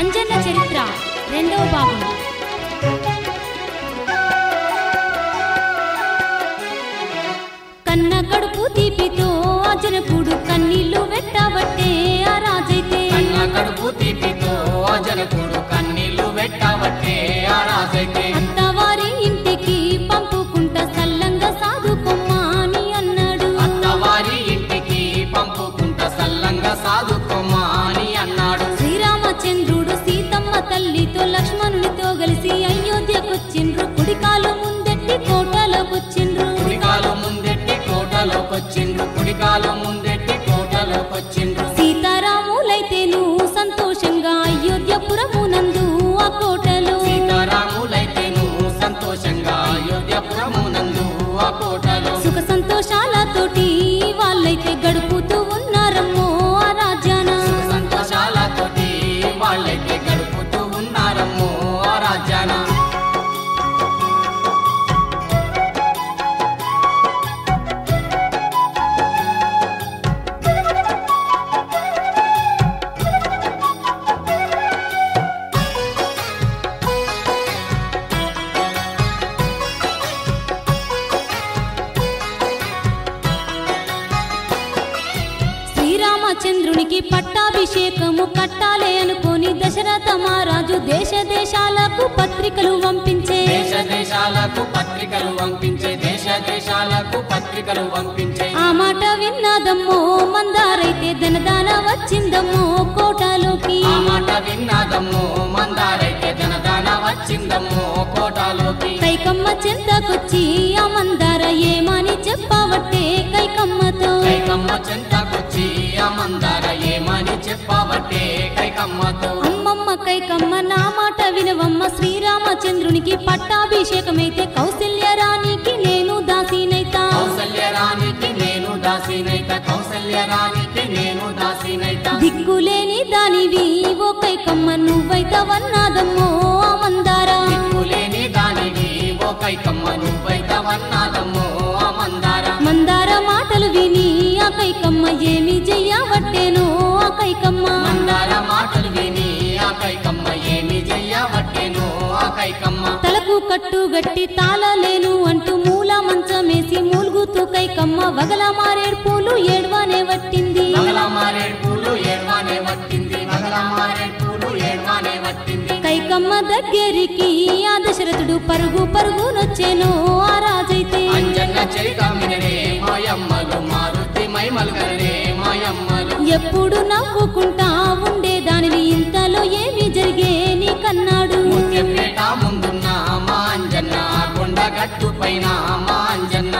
అంజన్న చరిత్ర రెండవ భాగం కన్న కడుపు తీపితో అజనకుడు కన్నీళ్లు వెట్టబట్టే ఆ రాజైతే కన్న కడుపు తీపితో జనకుడు కన్నీళ్లు పెట్టబట్టే ఆ రాజైతే అత్తవారి ఇంటికి పంపుకుంటా సల్లంగా సాదుకొమ్మా అని అన్నాడు అత్తవారి ఇంటికి పంపుకుంట సల్లంగా సాదుకోమా అని అన్నాడు శ్రీరామచంద్రుడు సీతమ్మ తల్లితో లక్ష్మణునితో కలిసి అయోధ్యకొచ్చిండ్రు కుడికాలు ముందెట్టి కోటలోకొచ్చిండ్రు కుడికాలు ముందెట్టి కోటలోకొచ్చిండ్రు కుడికాలు ముందెట్టి కోటలోకొచ్చిండ్రు సీతారాములైతేను సంతోషంగా అయోధ్యపురమునందు ఆ కోటలో సీతారాములైతేను సంతోషంగా అయోధ్యపురమునందు ఆ కోటలో సుఖ సంతోషాలతోటి వాళ్ళైతే గడుపుతూ ఉన్నారమ్మో ఆ రాజ్యాన సంతోషాలతోటి వాళ్ళైతే గడుపుతూ ఉన్నారమ్మో ఆ రాజ్యాన శ్రీరామచంద్రునికి పట్టాభిషేకము కట్టాలే అనుకొని దశరథ మహారాజు దేశ దేశాలకు పత్రికలు పంపించే దేశ దేశాలకు పత్రికలు పంపించే దేశ దేశాలకు పత్రికలు పంపించే ఆ మాట విన్నదమ్మో మందారైతే ధనదాన వచ్చిందమ్మో కోటలోకి ఆ మాట విన్నాదమ్మో మందారైతే ధనదాన వచ్చిందమ్మో కోటలోకి కైకమ్మ చెంతకొచ్చి ఆ మందార ఏమని చెప్పవట్టే కైకమ్మతో కైకమ్మ చెంతకొచ్చి ఆ మందార ఏమని చెప్పబట్టే కైకమ్మతో అమ్మమ్మ కైకమ్మ నా మాట వినవమ్మ శ్రీరామచంద్రునికి పట్టాభిషేకమైతే కౌశల్య రాణికి నేను దాసినైతా కౌసల్య రాణికి నేను దాసినైత కౌసల్య రాణికి నేను దాసినైత దిక్కులేని దానివి ఓ కైకమ్మ నువ్వైతవన్నాదమ్మో ఆ మందార దిక్కులేని దానివి ఓ కైకమ్మ నువ్వైతవన్నాదమ్మో ఆ మందార మందార మాటలు విని ఆ కైకమ్మ ఏమి చెయ్యవట్టేనో ఆ కైకమ్మ మందార మాటలు విని ఆ కైకమ్మ ఏమి చెయ్యబట్టేను ఆ కైకమ్మ తలకు కట్టు గట్టి తాళలేను అంటూ మూల మంచమేసి మూలుగుతూ కైకమ్మ వగల మారేడు పూలు ఏడ్వానే వట్టింది మగల మారేడు పూలు ఏడ్వానే వట్టింది మగల మారేడు పూలు ఏడ్వానే వట్టింది కైకమ్మ దగ్గరికి ఆ దశరథుడు పరుగు పరుగునొచ్చేనో ఆ రాజైతే అంజన్న చరితమినరే మాయమ్మలు మారుతి మైమల్గరే మాయమ్మలు ఎప్పుడు నవ్వుకుంటా ఉండేదానివి ఇంతలో ఏమి జరిగే నీకన్నాడు ముత్యంపేట ముందున్న మా అంజన్న కొండ గట్టు పైన మా అంజన్న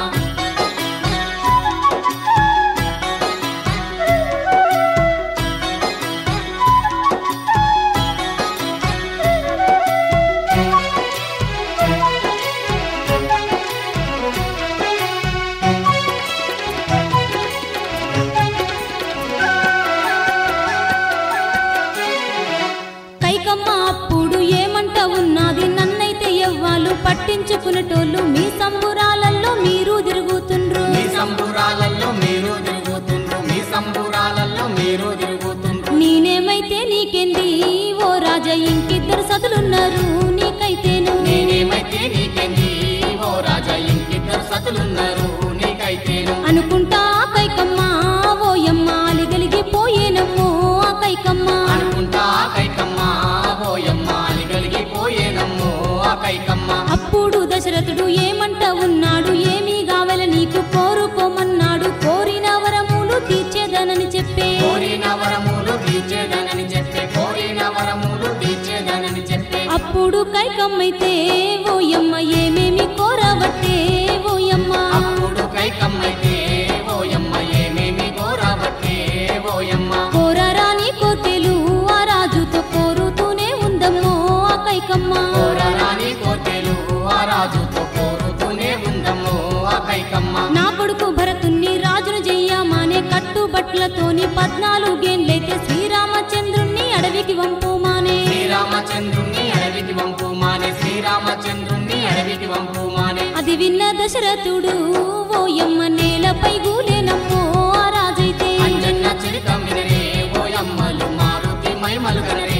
కైకమ్మ అప్పుడు ఏమంట ఉన్నది నన్నైతే ఎవ్వాలు పట్టించుకునేటోళ్ళు మీ సంబురాలలో మీరు తిరుగుతుండ్రు మీ సంబురాలలో మీరు తిరుగుతుండ్రు మీ సంబురాలలో మీరు తిరుగుతుండ్రు నేనేమైతే నీకెంది ఓ రాజా ఇంకిద్దరు సతులున్నారు నీకైతేను నేనేమైతే నీకెంది ఓ రాజా ఇంకిద్దరు సతులున్నారు నీకైతేను అనుకుంటా ఆ కైకమ్మ ఓయమ్మ అలిగలిగిపోయేనమ్మో ఆ కైకమ్మ అనుకుంటా ఆ కైకమ్మ ఓయమ్మ అలిగలిగిపోయేనమ్మో ఆ కైకమ్మ అప్పుడు దశరథుడు ఏమంట ఉన్నాడు ఏమీ కావాల నీకు కోరుకోమన్నాడు కోరిన వరములు తీర్చేదనని చెప్పే కోరిన వరములు తీర్చేదనని చెప్పే కోరిన వరములు తీర్చేదనని చెప్పే అప్పుడు కైకమ్మైతే ఓయమ్మ ఏమేమి కోరవట్టే ఓయమ్మ అప్పుడు కైకమ్మైతే ఓయమ్మ ఏమేమి కోరబట్టే ఓయమ్మ కోరరాని కోతెలు ఆ రాజుతో కోరుతూనే ఉందమ్మో ఆ కైకమ్మ కోరరాని కోటెలు ఆ రాజుతో కోరుతూనే ఉందమ్మో ఆ కైకమ్మ నా కొడుకు భరతుణ్ణి రాజును చెయ్యమానే కట్టుబట్లతోని పద్నాలుగేండ్లైతే శ్రీరామచంద్రుణ్ణి అడవికి వంపుమానే శ్రీరామచంద్రుణ్ణి అడవికి వంపు మానే శ్రీరామచంద్రుణ్ణి అడవికి వంపు మానే అది విన్న దశరథుడు ఓయమ్మ నేలపై గూలేనమ్మో ఆ రాజైతే అంజన్న చరితం వినరే ఓయమ్మలు మారుతి మైమలు కనరే మా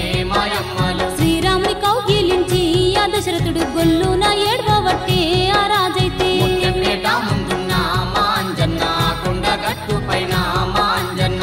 మాయమ్మలు శ్రీరాముని కౌగిలించి ఆ దశరథుడు గొల్లున ఏడవబట్టే ఆ రాజైతే ముత్యంపేట ముందున్న మా అంజన్న కొండ గట్టు పైన మా అంజన్న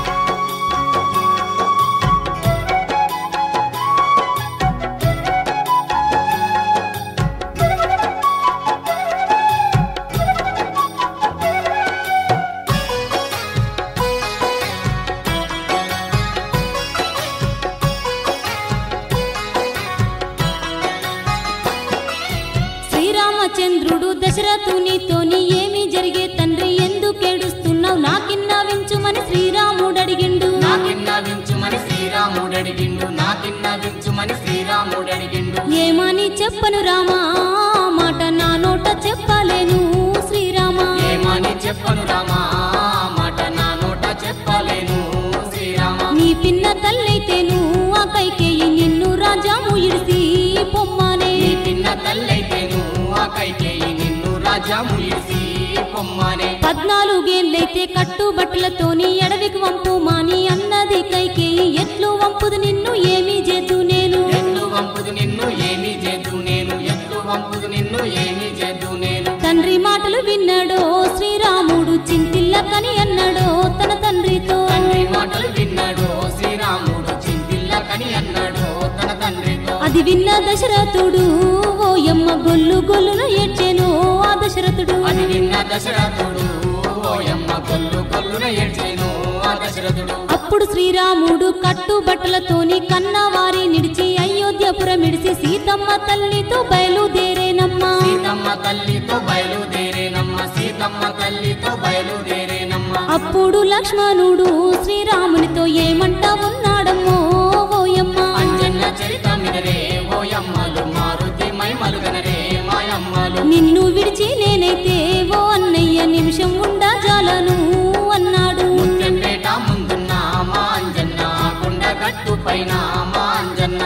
శ్రీరామచంద్రుడు దశరథునితోని ఏమి జరిగే తండ్రి ఎందుకేడుస్తున్నావు నాకిన్న వించుమని శ్రీరాముడు అడిగిండు నాకిన్న వించుమని శ్రీరాముడు అడిగిండు నాకిన్న వించుమని శ్రీరాముడు అడిగిండు ఏమని చెప్పను రామా ఆ మాట నా నోట చెప్పలేను శ్రీరామా ఏమని చెప్పను రామా ఆ మాట నా నోట చెప్పలేను శ్రీరామ నీ పిన్న తల్లైతేను ఆ కైకేయి నిన్ను రాజాము ఇడిసి పొమ్మనే నీ పిన్న తల్లైతేను ఆ కైకేయి నిన్ను రాజ్యము ఇడిసి పొమ్మనే పద్నాలుగేళ్ళైతే కట్టుబట్టలతోని ఎడవికి వంపు మాని అన్నది కైకేయి ఎట్లు వంపుదు నిన్ను ఏమీ చేద్దు నేను ఎట్లు వంపుదు నిన్ను ఏమి చేద్దు నేను ఎట్లు వంపుదు నిన్ను ఏమి చేద్దు నేను తండ్రి మాటలు విన్నాడో శ్రీరాముడు చింతిల్లకని అన్నాడో తన తండ్రితో తండ్రి మాటలు విన్నాడు శ్రీరాముడు చింతిల్ల కని అన్నాడు తన తండ్రితో అది విన్న దశరథుడు ఓయమ్మ గొల్లు గొల్లున ఏడ్చెను ఆ దశరథుడు అది విన్న దశరథుడు ఓయమ్మ కొల్లు కొల్లున ఏడ్చేను ఆ దశరథుడు అప్పుడు శ్రీరాముడు కట్టుబట్టలతోని కన్నవారి నిడిచి అయోధ్యపురం ఇడిచి సీతమ్మ తల్లితో బయలుదేరేనమ్మా సీతమ్మ తల్లితో బయలుదేరేనమ్మ సీతమ్మ తల్లితో బయలుదేరేనమ్మ అప్పుడు లక్ష్మణుడు శ్రీరామునితో ఏమంట ఉన్నాడమ్మో ఓయమ్మ అంజన్న చరిత మినరే ఓయమ్మలు మారుతి మైమలుగనరే మాయమ్మలు నిన్ను విడిచి నేనైతే ఓ అన్నయ్య నిమిషం ఉండా జాలను అన్నాడు ముత్యంపేట ముందున్న మా అంజన్న కొండ గట్టు పైన మా అంజన్న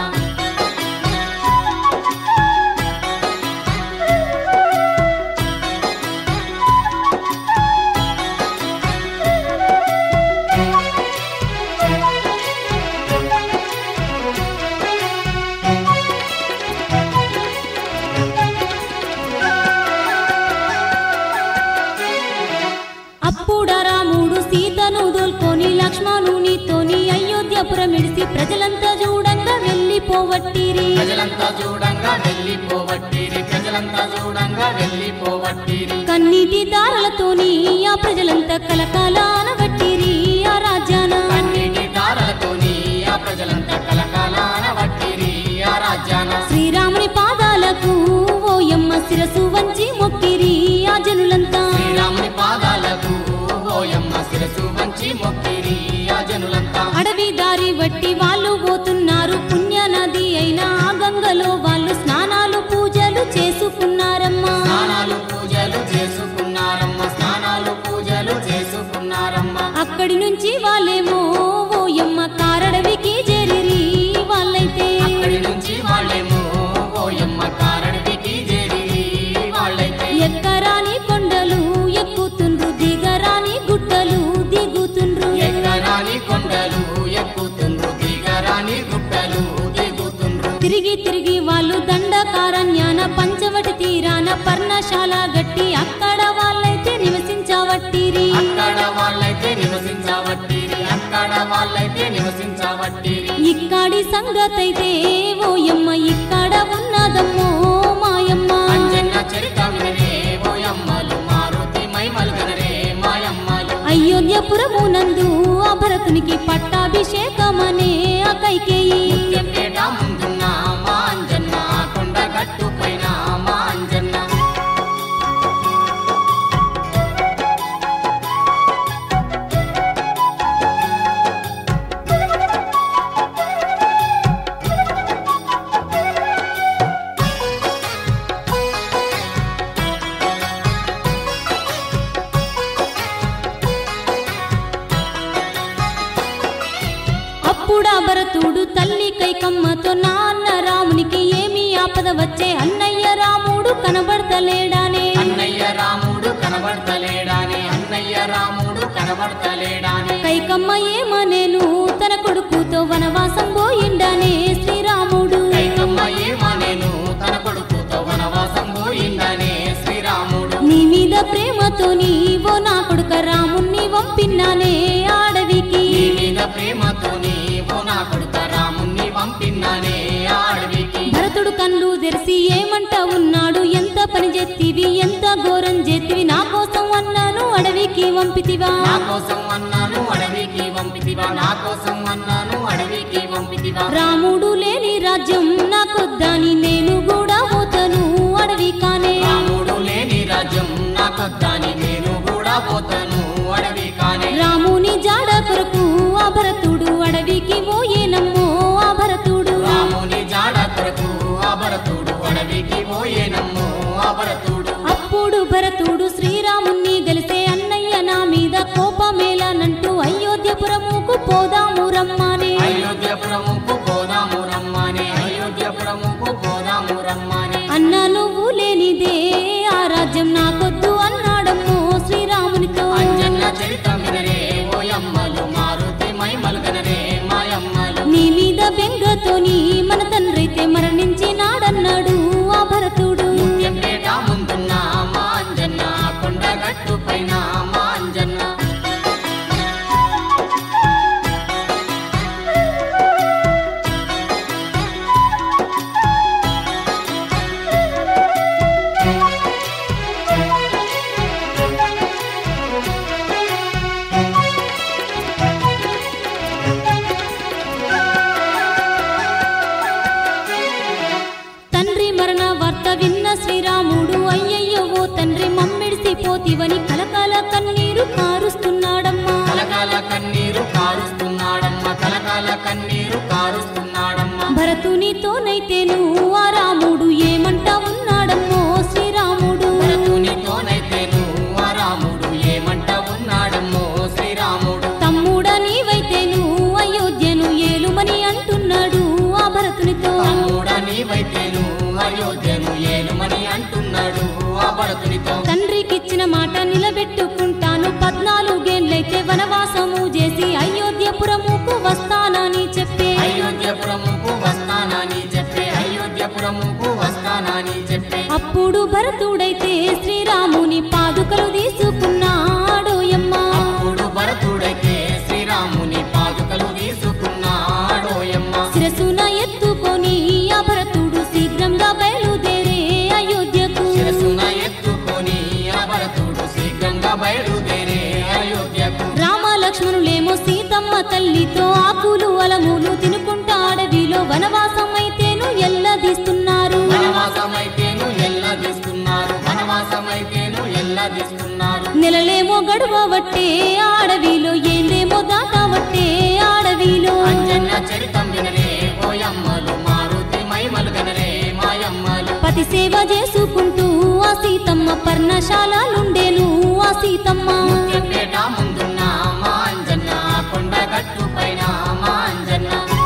అప్పుడ రాముడు సీతను దోల్కొని లక్ష్మణునితోని అయోధ్యపురం ఇడిసి ప్రజలంతా చూడంగా వెళ్ళిపోవట్టిరి ప్రజలంతా చూడంగా వెళ్ళిపోవట్టిరి ప్రజలంతా చూడంగా వెళ్ళిపోవట్టిరి కన్నీటి దారలతోని ఆ ప్రజలంతా కలకాల అనబట్టిరి ఆ రాజ్యాన కన్నీటి దారలతోని ఆ ప్రజలంతా కలకాలాన వట్టిరి ఆ రాజ్యాన శ్రీరాముని పాదాలకు ఓయమ్మ శిరసు వంచి మొక్కిరి ఆ జనులంతా శ్రీరాముని పాదాలకు ఓయమ్మ శిరసు వంచి మొక్కిరి ఆ జనులంతా అడవి దారి బట్టి వాళ్ళు పోతున్నారు పుణ్య నది అయిన ఆ గంగలో వాళ్ళు స్నానాలు పూజలు చేసుకున్నారమ్మా స్నానాలు పూజలు చేసుకున్నారమ్మ స్నానాలు పూజలు చేసుకున్నారమ్మ అక్కడి నుంచి వాళ్ళేమో ఓయమ్మ కారడవికి చేరిరి వాళ్ళైతే అక్కడి నుంచి వాళ్ళేమో ఓయమ్మ కారడికి చేరి వాళ్ళైతే ఎక్కరాని కొండలు ఎక్కుతుండ్రు దిగరాని గుట్టలు దిగుతుండ్రు ఎక్కరాని కొండలు ఎక్కుతుండ్రు దిగరాని గుట్టలు దిగుతుండ్రు తిరిగి తిరిగి వాళ్ళు దండకారణ్యాన పంచవటి తీరాన పర్ణశాల గట్టి అక్కడ వాళ్ళైతే నివసించవట్టిరి అక్కడ వాళ్ళైతే నివసించవట్టిరి అక్కడ వాళ్ళైతే నివసించవట్టిరి ఇక్కడి సంగతైతే ఓయమ్మ ఇక్కడ ఉన్నదమ్మో మాయమ్మ అంజన్న చరిత వినరే ఓయమ్మలు మారుతి మైమలుగనరే మాయమ్మలు అయోధ్యపురమునందు ఆ భరతునికి పట్టాభిషేకమనే ఆ కైకేయి ముత్యంపేట ముందున్న మా అంజన్న కొండ గట్టు పైన మా అంజన్న అప్పుడా భరతుడు తల్లి కైకమ్మతో నాన్న రామునికి ఏమి ఆపద వచ్చే అన్నయ్య రాముడు కనబడతలేడానే అన్నయ్య రాముడు కనబడతలేడానే అన్నయ్య రాముడు కనబడతలేడానే కైకమ్మ ఏమనేను తన కొడుకుతో వనవాసం పోయిండానే శ్రీ ప్రేమతోని ఓ నా కొడుక రాముణ్ణి వంపిన్నానే అడవికి నీ మీద ప్రేమతోని ఓ నా కొడుక రాముణ్ణి పంపిన్నానే ఆ అడవికి భరతుడు కళ్ళు తెరిసి ఏమంట ఉన్నాడు ఎంత పని చేతివి ఎంత ఘోరం చేతివి నా కోసం అన్నాను అడవికి వంపితివా నా కోసం అన్నాను అడవికి పంపితివా నా కోసం అన్నాను అడవికి పంపితివా రాముడు లేని రాజ్యం నాకొద్దని నేను కూడా పోతాను అడవి కానే రాముడు లేని రాజ్యం నాకొద్దని నేను కూడా పోతాను అడవి కానే రాముని జాడ కొరకు ఆ భరతుడు అడవికి పోయేనమ్మో ఆ భరతుడు రాముని జాడ కొరకు ఆ భరతుడు అడవికి పోయేనమ్మో ఆ భరతుడు అప్పుడు భరతుడు శ్రీరాముణ్ణి గెలిసే అన్నయ్య నా మీద కోపమేలానంటూ అయోధ్యపురముకు పోదాము రమ్మానే అయోధ్యపురముకు పోదాము రమ్మనే అయోధ్యపురముకు పోదాము రమ్మనే అన్న నువ్వు లేనిదే ఆ రాజ్యం నాకొద్దు అన్నాడమ్మో శ్రీరామునితో అంజన్న చరితం వినరే ఓయమ్మలు మారుతి మై మలుగనరే మాయమ్మలు నీ మీద బెంగతోని మన తండ్రైతే మరణించినాడన్నాడు ఆ భరతుడు ముత్యంపేట ముందున్న మా అంజన్న కొండగట్టు పైన మా అంజన్న తండ్రి మరణ వార్త విన్న శ్రీరాముడు అయ్యయ్యో ఓ తండ్రి మమ్మిడిసి పోతివని కలకాల కన్నీరు కారుస్తున్నాడమ్మా కలకాల కన్నీరు కారుస్తున్నాడమ్మ కలకాల కన్నీరు కారుస్తున్నాడమ్మ భరతునితోనైతేను ఆ రాముడు ఏమంట ఉన్నాడమ్మో శ్రీరాముడు భరతునితోనైతేను ఆ రాముడు ఏమంట ఉన్నాడమ్మో శ్రీరాముడు తమ్ముడ నీవైతేను అయోధ్యను ఏలుమని అంటున్నాడు ఆ భరతునితో తమ్ముడా నీవైతేను అయోధ్యను ఏలుమని అంటున్నాడు ఆ భరతునితో తండ్రికిచ్చిన మాట నిలబెట్టుకుంటాను పద్నాలుగేండ్లైతే వనవాసము చేసి అయోధ్యపురముకు వస్తానని చెప్పే అయోధ్యపురముకు వస్తానని చెప్పే అయోధ్యపురముకు వస్తానని చెప్పే అప్పుడు భరతుడైతే శ్రీరాముని పాదుకలు తీసుకున్నాడోయమ్మ అప్పుడు భరతుడైతే శ్రీరాముని పాదుకలు తీసుకున్నాడోయమ్మ శిరసున ఎత్తుకొని ఆ భరతుడు శీఘ్రంగా బయలుదేరే అయోధ్యకు శిరసున ఎత్తుకొని ఆ భరతుడు శీఘ్రంగా బయలుదేరే అయోధ్యకు రామ లక్ష్మణులేమో సీతమ్మ తల్లితో ఆకులు అలములు తినుకుంటా అడవిలో వనవాసం అయితేను ఎల్లదీస్తున్నారు వనవాసమైతేను ఎల్లదిస్తున్నారు వనవాసమైతేను ఎల్లదిస్తున్నారు నెలలేమో గడువబట్టే అడవిలో ఏందేమో దాటవట్టే అడవిలో అంజన్న చరితం వినరే ఓయమ్మలు మారుతి మైమలుగనరే మాయమ్మలు పతి సేవ చేసుకుంటూ ఆ సీతమ్మ పర్ణశాలలుండేను ఆ సీతమ్మ ముత్యంపేట ముందున్న మా అంజన్న కొండగట్టు పైన మా అంజన్న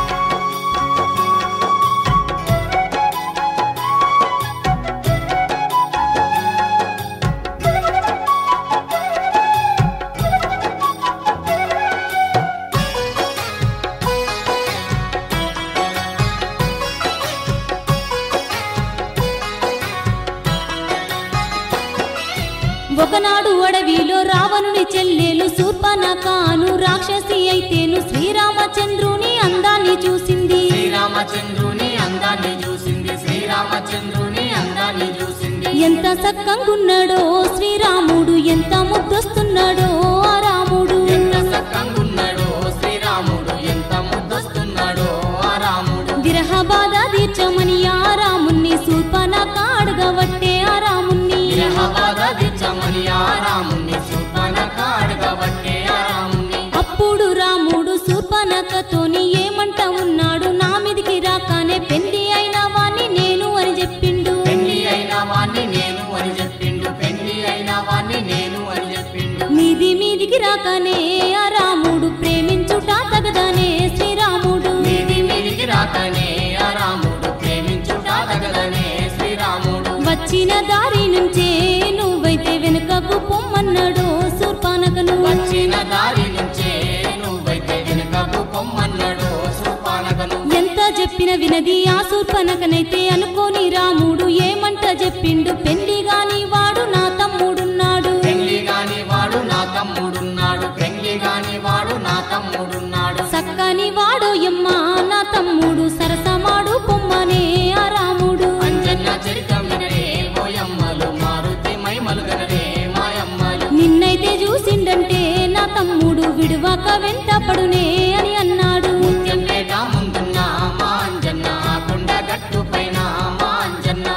ఒకనాడు అడవిలో రావణుని చెల్లెలు శూర్పనకాను రాక్షసి అయితేను శ్రీరామచంద్రుని అందాన్ని చూసింది శ్రీరామచంద్రుని అందాన్ని చూసింది శ్రీరామచంద్రుని అందాన్ని చూసింది ఎంత సక్కంగున్నాడో శ్రీరాముడు ఎంత ముద్దొస్తున్నాడో ఆ రాముడు ఎంత సక్కంగున్నాడో శ్రీరాముడు ఎంత ముద్దొస్తున్నాడో ఆ రాముడు విరహ బాధ తీర్చమని ఆ రాముణ్ణి శూర్పనక అడగవట్టే ఆ రాముణ్ణి విరహబాధ దిచ్చమని ఆ రాముణ్ణి శూర్పణఖ అడగబట్టే ఆ రాముణ్ణి అప్పుడు రాముడు శూర్పనకతోని ఏమంట ఉన్నాడు నా మీదికి రాకానే పెళ్లి అయిన వాణ్ణి నేను అని చెప్పిండు పెళ్లి అయిన వాణ్ణి నేను అని చెప్పిండు పెళ్లి అయిన వాణ్ణి నేను అని చెప్పిండు మీది మీదికి రాకనే ఆ రాముడు ప్రేమించుట తగదనే శ్రీరాముడు మీది మీదికి రాకనే ఆ రాముడు ప్రేమించుట తగదనే శ్రీరాముడు వచ్చిన దారి నుంచే నువ్వైతే వెనుకకు పొమ్మన్నాడు శూర్పనకను వచ్చిన దారి నుంచే నువ్వైతే వెనుకకు పొమ్మన్నాడు శూర్పణఖను ఎంత చెప్పిన వినది ఆ శూర్పనకనైతే అనుకోని రాముడు ఏమంట చెప్పిండు పెళ్లి గాని వాడు నా తమ్ముడున్నాడు పెళ్లి తమ్ముడు సరసమాడు పొమ్మనే ఆ రాముడు అంజన్న చరితం వినరే ఓయమ్మలు మారుతి మైమలు గనరే మాయమ్మలు నిన్నైతే చూసిండంటే నా తమ్ముడు విడువక వెంట పడునే అని అన్నాడు ముత్యంపేట ముందున్న మా అంజన్న కొండ గట్టు పైన మా అంజన్న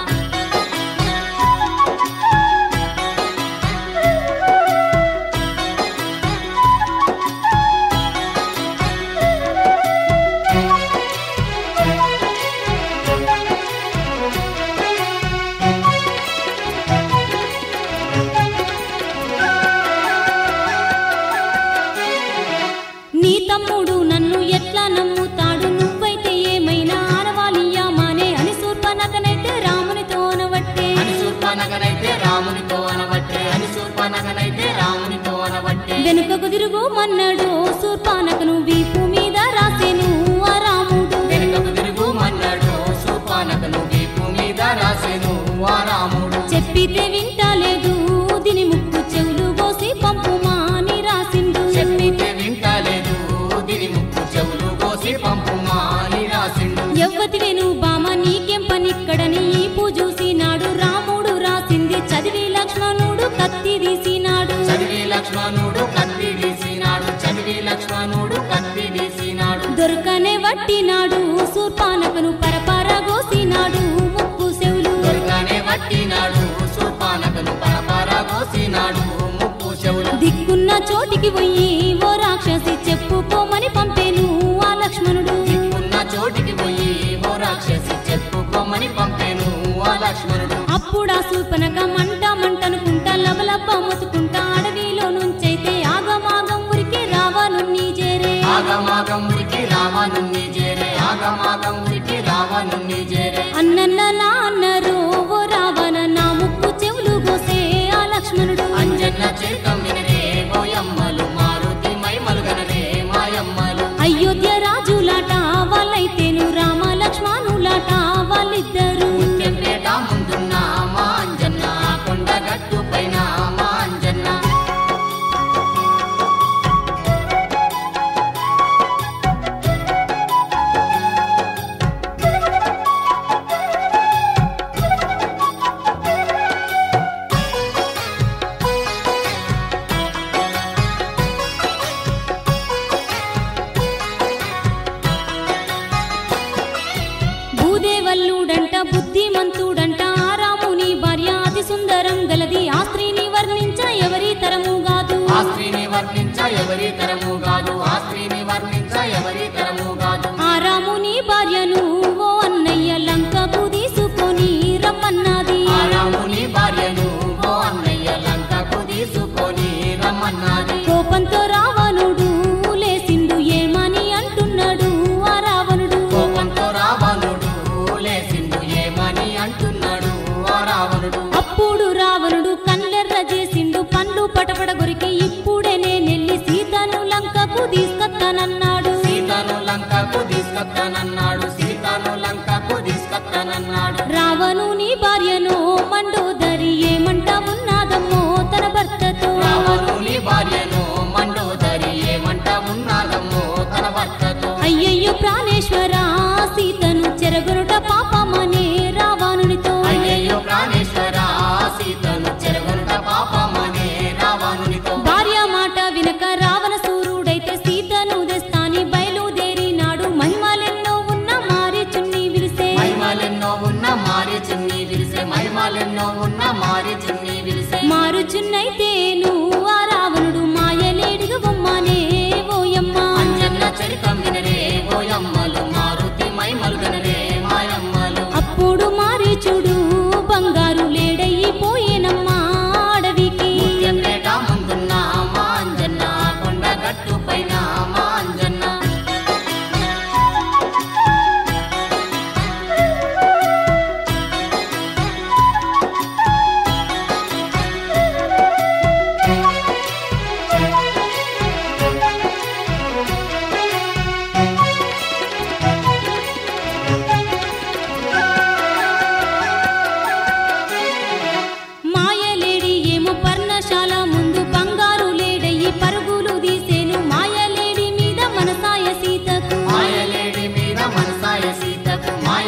నీ తమ్ముడు నన్ను ఎట్లా నమ్ముతాడు నువ్వైతే ఏమైనా ఆనవాలియామానే అని శూర్పనకనైతే రామునితో అనవట్టే అని శూర్పనగనైతే రామునితో అనబట్టే అని శూర్పనగనైతే రామునితో అనబట్టే వెనుకకు తిరుగుమన్నాడు శూర్పానకను వీపు మీద రాసెను ఆ రాముడు వెనుకకు తిరుగు మన్నాడు శూర్పనగను వీపు మీద రాసెను ఆ రాముడు చెప్పితే వింటలేదు దీని ముక్కు చెవులు కోసి పంపుమా అని రాసిండు చెప్పితే వింటలేదు దీని ముక్కు చెవులు కోసి పంపుమా అని రాసిండు ఎవ్వతి వెను బామ నీకేం పనిక్కడని ఈ పూజూసినాడు రాముడు రాసింది చదివి లక్ష్మణుడు కత్తి తీసినాడు చదివి లక్ష్మణుడు కత్తి తీసినాడు చదివి లక్ష్మణుడు కత్తి తీసినాడు దొరకనే వట్టినాడు శూర్పానకను పరపర గోసినాడు ముక్కు చెవులు దొరకనే పట్టినాడు శూర్పనగను పరపర కోసినాడు ముక్కు చెవులు దిక్కున్న చోటికి పోయి ఓ రాక్షసి చెప్పుకోమని పంపేను ఆ లక్ష్మణుడు ఉన్న చోటికి పోయి ఓ రాక్షసి చెప్పుకోమని పంపేను ఆ లక్ష్మణుడు అప్పుడా శూర్పనక మంట మంటనుకుంటా లబలబ్బ మొత్తుకుంటా అడవిలో నుంచైతే ఆగమాగం ఉరికి రావను నీ చేరే ఆగమాగం ఉరికి రావనుంది చేరే ఆగమాగం ఉరికి రావనుంది చేరే అన్నన్న నా అన్నరు ఓ రావణ నా ముక్కు చెవులు గోసే ఆ లక్ష్మణుడు అంజన్న చేతం వినరే ఓయమ్మలు మారుతి మైమలు గనరే మాయమ్మలు అయోధ్య రాజులాట వాళ్ళైతేను రామ లక్ష్మణులాట వాళ్ళిద్దరు ముత్యంపేట ముందున్న మా అంజన్న కొండ గట్టు పైన మా అంజన్న భూదేవల్లుడంట బుద్ధిమంతుడంట ఆ రాముని భార్య అతి సుందరం గలది ఆ స్త్రీని వర్ణించ ఎవరి తరము కాదు ఆ స్త్రీని వర్ణించ ఎవరి తరము కాదు ఆ స్త్రీని వర్ణించ ఎవరి తరము కాదు ఆ రాముని భార్యను ఓ అన్నయ్య లంకకు తీసుకొని రమ్మన్నది ఆ రాముని భార్యను ఓ అన్నయ్య లంకకు తీసుకొని రమ్మన్నది కోపంతో రావణుడు లేసిండు ఏమని అంటున్నాడు ఆ రావణుడు కోపంతో రావణుడు లేసిండు ఏమని అంటున్నాడు ఆ రావణుడు అప్పుడు రావణుడు కళ్ళెర్ర చేసిండు పండ్లు పటపట కొరికి ఇప్పుడే నేనెళ్ళి సీతను లంకకు తీసుకొస్తానన్నాడు సీతను లంకకు తీసుకొస్తానన్నాడు సీతను లంకకు తీసుకొస్తానన్నాడు రావణుని భార్యను మండోదరి ఏమంట ఉన్నాదమ్మో తన భర్తతో రావణుని భార్యను మండోదరి ఏమంట ఉన్నాదమ్మో తన భర్తతో అయ్యయ్యో ప్రాణేశ్వర సీతను చెరగొనుట పాపమనే రావణునితో అయ్యయ్యో ప్రాణేశ్వర సీతను చెరగొంట పాపమనే రావణునితో భార్య మాట వినక రావణ సూర్యుడైతే సీతను తెస్తాని బయలుదేరినాడు మహిమలెన్నో ఉన్న మారి చున్ని విరిసే మహిమలెన్నో ఉన్న మారి చున్ని విరిసే మహిమలెన్నో ఉన్న మారి చున్ని విరిసే మారుచున్నైతేను ఆ రావణుడు మాయలేడిగా బొమ్మనే ఓయమ్మ అంజన్న చరితం వినరే ఓయమ్మలు మారుతి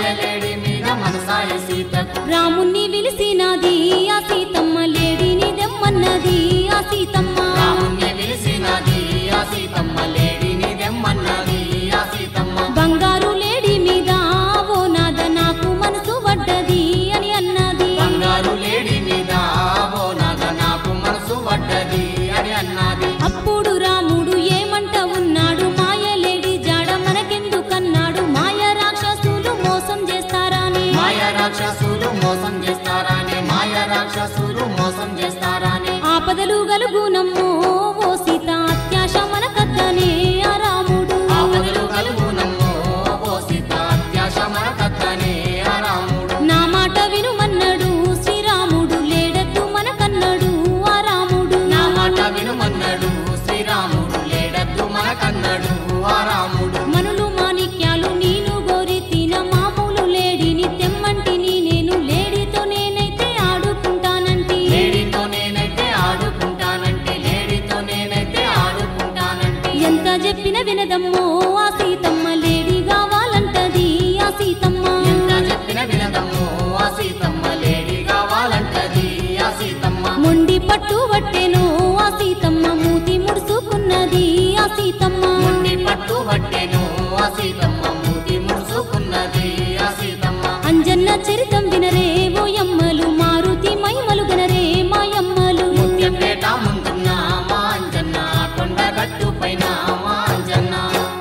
మాయలేడి మీద మనసాయ సీతకు రాముణ్ణి విలిసినది ఆ సీతమ్మ లేడిని దెమ్మన్నది ఆ సీతమ్మ రాముణ్ణి విలిసినది ఆ సీతమ్మ లేడిని దెమ్మన్నది ఆ సీతమ్మ బంగారు లేడి మీద ఓ నాద నాకు మనసు పడ్డది అని అన్నది బంగారు లేడి మీద ఓ నాద నాకు మనసు పడ్డది అని అన్నది అప్పుడు రాముడు ఏమంట ఉన్నాడు మాయలేడి జాడ మనకెందుకన్నాడు మాయ రాక్షసులు మోసం చేస్తారని మాయ రాక్షసులు మోసం చేస్తారానే మాయ రాక్షసులు మోసం చేస్తారానే ఆపదలు గలుగునమ్మో ఓ సీత అత్యాశ మనకద్దనే ఆ రాముడు ఆపదలు కలుగునమ్మో ఓ సీత అత్యాశ మనకద్దనే ఆ రాముడు నా మాట వినుమన్నాడు శ్రీరాముడు లేడద్దు మనకన్నాడు ఆ రాముడు నా మాట వినుమన్నాడు శ్రీరాముడు లేడద్దు మనకన్నాడు ఆ రాముడు మనులు మాణిక్యాలు నేను గోరి తిన మామూలు లేడిని తెమ్మంటిని నేను లేడితో నేనైతే ఆడుకుంటానంటి లేడీతో నేనైతే ఆడుకుంటానంటే లేడీతో నేనైతే ఆడుకుంటానంటే ఎంత చెప్పిన వినదమ్మో ఆ సీతమ్మ లేడి కావాలంటది ఆ సీతమ్మ ఎంత చెప్పిన వినదమ్మో ఆ సీతమ్మ లేడీ కావాలంటది ఆ సీతమ్మ మొండి పట్టు పట్టెను ఆ సీతమ్మ మూతి ముడుచుకున్నది ఆ సీతమ్మ మొండి పట్టు పట్టెను ఆ సీతమ్మ మూతి ముడుచుకున్నది ఆ సీతమ్మ అంజన్న చరితం వినరే ఓ యమ్మలు మారుతి మైమలు గనరే మాయమ్మలు ముత్యంపేట ముందున్న మా అంజన్న కొండ గట్టు పైన మా అంజన్న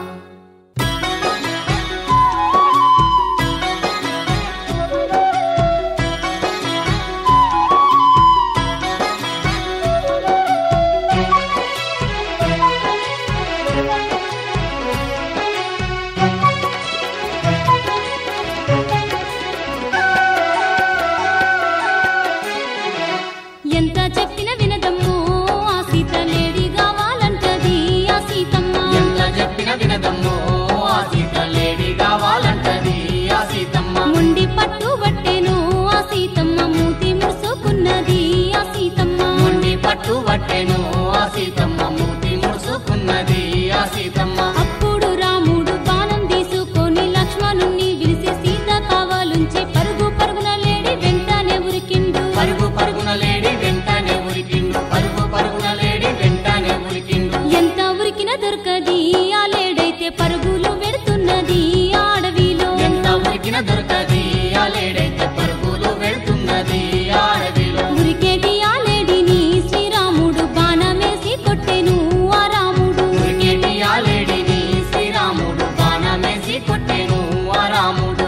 ఎంత చెప్పిన వినదమ్మో ఆ సీత లేడి కావాలంటది ఆ సీతమ్మ ఎంత చెప్పిన వినదమ్మో ఆ సీత లేడీ కావాలంటది ఆ సీతమ్మ మొండి పట్టు పట్టెను ఆ సీతమ్మ మూతి ముడుచుకున్నది ఆ సీతమ్మ మొండి పట్టు పట్టెను ఆ సీతమ్మ మూతి ముడుచుకున్నది ఆ సీతమ్మ అప్పుడు రాముడు బాణం తీసుకొని లక్ష్మణుణ్ణి విలిసి సీత కావాలుంచి పరుగు పరుగున లేడి వెంటనే ఉరికిండు పరుగు పరుగున లేడి వెంటనే ఉరికిండు పరుగు పరుగున లేడి వెంటనే ఉరికిండు ఎంత ఉరికిన దొరకది ఆ లేడైతే పరుగులు పెడుతున్నది ఆ అడవిలో ఎంత ఉరికిన దొరకది ఆ లేడైతే పరుగులు వెళ్తున్నది ఆ అడవిలో ఉరికేటి ఆ లేడిని శ్రీరాముడు బాణమేసి కొట్టెను ఆ రాముడు ఉరికేటి ఆ లేడిని శ్రీరాముడు బాణమేసి కొట్టెను ఆ రాముడు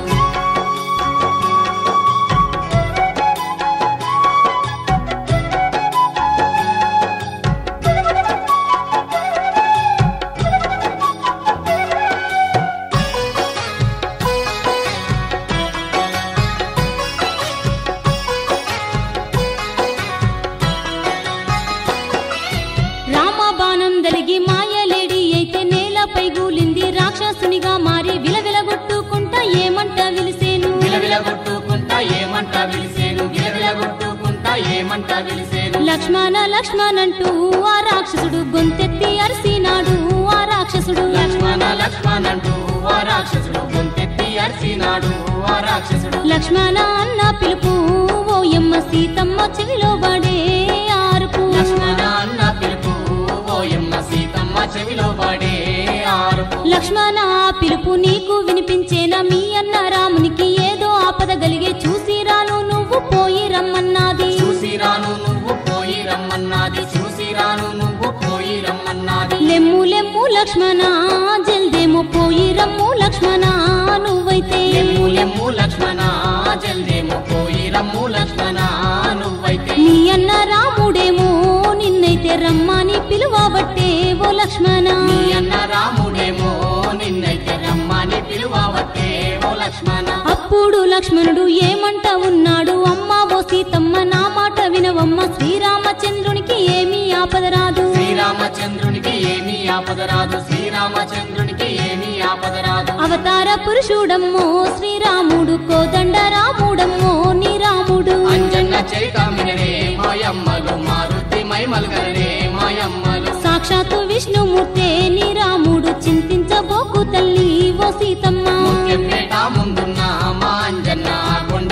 రామ బాణం దలిగి మాయలేడి అయితే నేలపై గూలింది రాక్షసునిగా మారి విలవిలగొట్టుకుంటా ఏమంట విలిసేను విలవిల కొట్టుకుంటా ఏమంట విలిసేను విలవిల కొట్టుకుంటా ఏమంట విలిసేను లక్ష్మణ లక్ష్మణంటూ ఆ రాక్షసుడు గొంతెత్తి అరిసినాడు ఆ రాక్షసుడు లక్ష్మణ లక్ష్మణ అంటూ ఆ రాక్షసుడు గొంతెత్తి అరిసినాడు ఆ రాక్షసుడు లక్ష్మణ అన్న పిలుపు ఓయమ్మ సీతమ్మ చెవిలో పడే ఆరుపు లక్ష్మణ అన్న పిలుపు ఓయమ్మ సీతమ్మ చెవిలో పడే ఆరుపు లక్ష్మణ ఆ పిలుపు నీకు వినిపించేనా మీ అన్న రామునికి ఏదో ఆపద గలిగే చూసి రాను నువ్వు పోయి రమ్మన్నది చూసి రాను నువ్వు పోయి రమ్మన్నది చూసి రాను నువ్వు పోయి రమ్మన్నది లెమ్ము లెమ్ము లక్ష్మణ జల్దేమో పోయి రమ్ము లక్ష్మణ నువ్వైతే లెమ్ము లెమ్ము లక్ష్మణ జల్దేమో పోయి రమ్ము లక్ష్మణ నువ్వైతే నీ అన్న రాముడేమో నిన్నైతే రమ్మని పిలువబట్టే ఓ లక్ష్మణ నీ అన్న రాముడేమో నిన్నైతే రమ్మని పిలువబట్టే ఓ లక్ష్మణ అప్పుడు లక్ష్మణుడు ఏమంట ఉన్నాడు అమ్మ ఓ సీతమ్మ నా మాట వినవమ్మ శ్రీరామచంద్రునికి ఏమీ ఆపద రాదు శ్రీరామచంద్రునికి ఏమీ ఆపద రాదు శ్రీరామచంద్రునికి ఏమీ ఆపద రాదు అవతార పురుషుడమ్మో శ్రీరాముడు కోదండ రాముడమ్మో నీ రాముడు అంజన్న చైతమినరే మాయమ్మలు మారుతి మైమల్గలరే మాయమ్మలు సాక్షాత్తు విష్ణుమూర్తే నీ రాముడు చింతించబోకు తల్లి ఓ సీతమ్మ ముఖ్యపేట ముందున్న మా